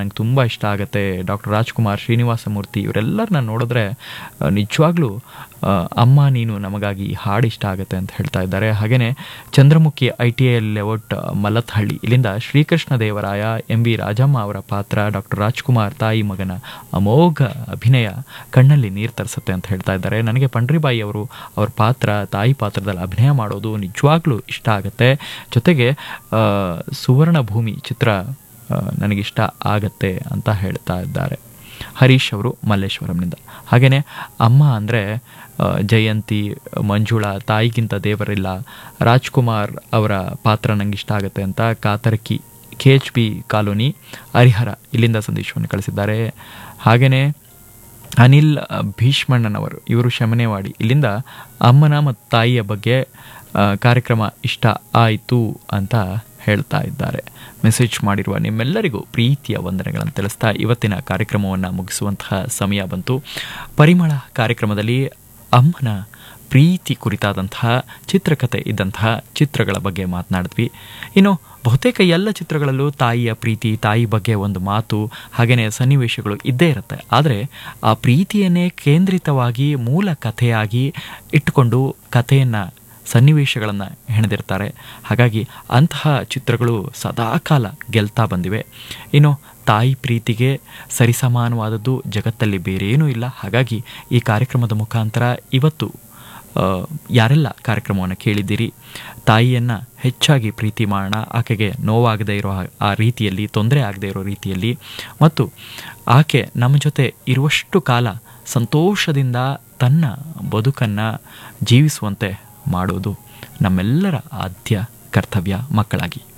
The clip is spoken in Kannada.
ನಂಗೆ ತುಂಬ ಇಷ್ಟ ಆಗುತ್ತೆ ಡಾಕ್ಟರ್ ರಾಜ್ಕುಮಾರ್ ಶ್ರೀನಿವಾಸ ಮೂರ್ತಿ ಇವರೆಲ್ಲರನ್ನ ನೋಡಿದ್ರೆ ಆ, ನಿಜವಾಗ್ಲೂ ಆ, ಅಮ್ಮ ನೀನು ನಮಗಾಗಿ ಈ ಹಾಡು ಇಷ್ಟ ಆಗುತ್ತೆ ಅಂತ ಹೇಳ್ತಾ ಇದ್ದಾರೆ ಹಾಗೆಯೇ Chandramukhi I T I layout Mallathahalli ಇಲ್ಲಿಂದ ಶ್ರೀಕೃಷ್ಣ ದೇವರಾಯ ಎಂ ವಿ ರಾಜಮ್ಮ ಅವರ ಪಾತ್ರ ಡಾಕ್ಟರ್ ರಾಜ್ಕುಮಾರ್ ತಾಯಿ ಮಗನ ಅಮೋಘ ಅಭಿನಯ ಕಣ್ಣಲ್ಲಿ ನೀರು ತರಿಸುತ್ತೆ ಅಂತ ಹೇಳ್ತಾ ಇದ್ದಾರೆ ನನಗೆ ಪಂಡ್ರಿಬಾಯಿ ಅವರು ಅವ್ರ ಪಾತ್ರ ತಾಯಿ ಪಾತ್ರದಲ್ಲಿ ಅಭಿನಯ ಮಾಡೋದು ನಿಜವಾಗ್ಲೂ ಇಷ್ಟ ಆಗುತ್ತೆ ಜೊತೆಗೆ ಆ, ಸುವರ್ಣ ಭೂಮಿ ಚಿತ್ರ ಆ, ನನಗಿಷ್ಟ ಆಗತ್ತೆ ಅಂತ ಹೇಳ್ತಾ ಇದ್ದಾರೆ ಹರೀಶ್ ಅವರು ಮಲ್ಲೇಶ್ವರಂನಿಂದ ಹಾಗೆಯೇ ಅಮ್ಮ ಅಂದರೆ ಜಯಂತಿ ಮಂಜುಳಾ ತಾಯಿಗಿಂತ ದೇವರಿಲ್ಲ ರಾಜ್ಕುಮಾರ್ ಅವರ ಪಾತ್ರ ನಂಗೆ ಇಷ್ಟ ಆಗುತ್ತೆ ಅಂತ Katharaki K H B colony Harihara ಇಲ್ಲಿಂದ ಸಂದೇಶವನ್ನು ಕಳಿಸಿದ್ದಾರೆ ಹಾಗೆಯೇ ಅನಿಲ್ ಭೀಷ್ಮಣ್ಣನವರು ಇವರು ಶಮನೆವಾಡಿ ಇಲ್ಲಿಂದ ಅಮ್ಮನ ಮತ್ತು ತಾಯಿಯ ಬಗ್ಗೆ ಆ, ಕಾರ್ಯಕ್ರಮ ಇಷ್ಟ ಆಯಿತು ಅಂತ ಹೇಳ್ತಾ ಇದ್ದಾರೆ ಮೆಸೇಜ್ ಮಾಡಿರುವ ನಿಮ್ಮೆಲ್ಲರಿಗೂ ಪ್ರೀತಿಯ ವಂದನೆಗಳನ್ನು ತಿಳಿಸ್ತಾ ಇವತ್ತಿನ ಕಾರ್ಯಕ್ರಮವನ್ನು ಮುಗಿಸುವಂತಹ ಸಮಯ ಬಂತು ಪರಿಮಳ ಕಾರ್ಯಕ್ರಮದಲ್ಲಿ ಅಮ್ಮನ ಪ್ರೀತಿ ಕುರಿತಾದಂತಹ ಚಿತ್ರಕಥೆ ಇದ್ದಂತಹ ಚಿತ್ರಗಳ ಬಗ್ಗೆ ಮಾತನಾಡಿದ್ವಿ ಇನ್ನು ಬಹುತೇಕ ಎಲ್ಲ ಚಿತ್ರಗಳಲ್ಲೂ ತಾಯಿಯ ಪ್ರೀತಿ ತಾಯಿ ಬಗ್ಗೆ ಒಂದು ಮಾತು ಹಾಗೆಯೇ ಸನ್ನಿವೇಶಗಳು ಇದ್ದೇ ಇರುತ್ತೆ ಆದರೆ ಆ ಪ್ರೀತಿಯನ್ನೇ ಕೇಂದ್ರಿತವಾಗಿ ಮೂಲ ಕಥೆಯಾಗಿ ಇಟ್ಟುಕೊಂಡು ಕಥೆಯನ್ನು ಸನ್ನಿವೇಶಗಳನ್ನು ಹೆಣೆದಿರ್ತಾರೆ ಹಾಗಾಗಿ ಅಂತಹ ಚಿತ್ರಗಳು ಸದಾಕಾಲ ಗೆಲ್ತಾ ಬಂದಿವೆ ಇನ್ನು ತಾಯಿ ಪ್ರೀತಿಗೆ ಸರಿಸಮಾನವಾದದ್ದು ಜಗತ್ತಲ್ಲಿ ಬೇರೇನೂ ಇಲ್ಲ ಹಾಗಾಗಿ ಈ ಕಾರ್ಯಕ್ರಮದ ಮುಖಾಂತರ ಇವತ್ತು ಆ, ಯಾರೆಲ್ಲ ಕಾರ್ಯಕ್ರಮವನ್ನು ಕೇಳಿದ್ದೀರಿ ತಾಯಿಯನ್ನು ಹೆಚ್ಚಾಗಿ ಪ್ರೀತಿ ಮಾಡೋಣ ಆಕೆಗೆ ನೋವಾಗದೇ ಇರೋ ಹಾ- ಆ ರೀತಿಯಲ್ಲಿ ತೊಂದರೆ ಆಗದೇ ಇರೋ ರೀತಿಯಲ್ಲಿ ಮತ್ತು ಆಕೆ ನಮ್ಮ ಜೊತೆ ಇರುವಷ್ಟು ಕಾಲ ಸಂತೋಷದಿಂದ ತನ್ನ ಬದುಕನ್ನು ಜೀವಿಸುವಂತೆ ಮಾಡೋದು ನಮ್ಮೆಲ್ಲರ ಆದ್ಯ ಕರ್ತವ್ಯ ಮಕ್ಕಳಾಗಿ